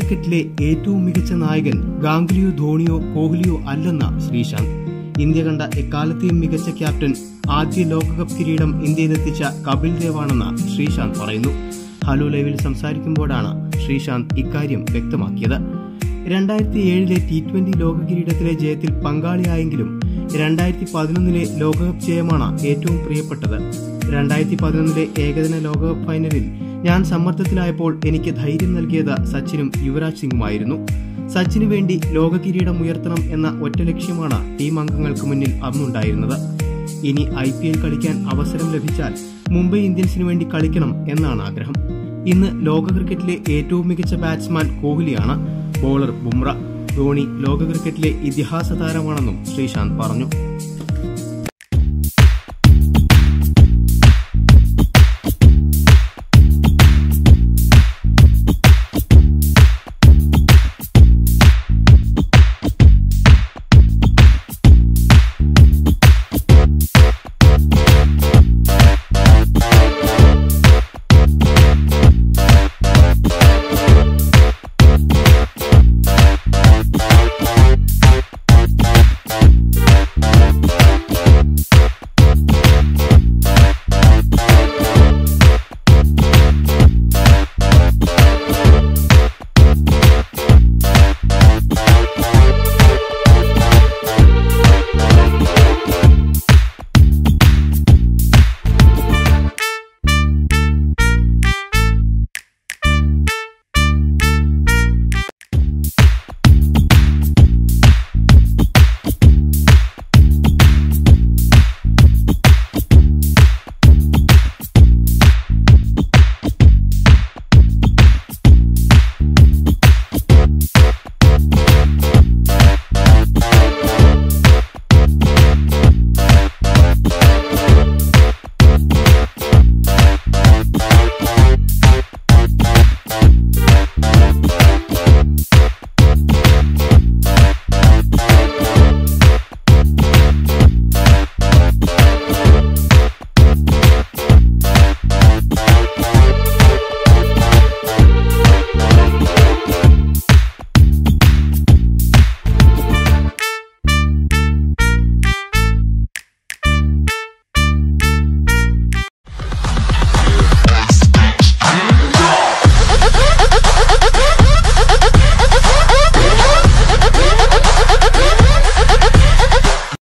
ക്രിക്കറ്റിലെ ഏറ്റവും മികച്ച നായകൻ ഗാംഗുലിയോ ധോണിയോ കോഹ്ലിയോ അല്ലെന്ന ശ്രീശാന്ത് ഇന്ത്യ കണ്ട എക്കാലത്തെയും മികച്ച ക്യാപ്റ്റൻ ആദ്യ ലോകകപ്പ് കിരീടം ഇന്ത്യയിലെത്തിച്ച കപിൽ ദേവാണെന്ന് ശ്രീശാന്ത് പറയുന്നു ഹലോ ലൈവിൽ സംസാരിക്കുമ്പോഴാണ് ശ്രീശാന്ത് ഇക്കാര്യം വ്യക്തമാക്കിയത് രണ്ടായിരത്തി ഏഴിലെ ടി ട്വന്റി ലോക കിരീടത്തിലെ ജയത്തിൽ പങ്കാളിയായെങ്കിലും രണ്ടായിരത്തി പതിനൊന്നിലെ ലോകകപ്പ് ജയമാണ് ഏറ്റവും പ്രിയപ്പെട്ടത് രണ്ടായിരത്തി പതിനൊന്നിലെ ഏകദിന ലോകകപ്പ് ഫൈനലിൽ ഞാൻ സമ്മർദ്ദത്തിലായപ്പോൾ എനിക്ക് ധൈര്യം നൽകിയത് സച്ചിനും യുവരാജ് സിംഗുമായിരുന്നു സച്ചിനു വേണ്ടി ലോക കിരീടം ഉയർത്തണം എന്ന ഒറ്റ ലക്ഷ്യമാണ് ടീം അംഗങ്ങൾക്ക് മുന്നിൽ അന്നുണ്ടായിരുന്നത് ഇനി ഐ പി എൽ കളിക്കാൻ അവസരം ലഭിച്ചാൽ മുംബൈ ഇന്ത്യൻസിനു വേണ്ടി കളിക്കണം എന്നാണ് ആഗ്രഹം ഇന്ന് ലോക ക്രിക്കറ്റിലെ ഏറ്റവും മികച്ച ബാറ്റ്സ്മാൻ കോഹ്ലിയാണ് ബോളർ ബുംറ ധോണി ലോക ക്രിക്കറ്റിലെ ഇതിഹാസ താരമാണെന്നും ശ്രീശാന്ത് പറഞ്ഞു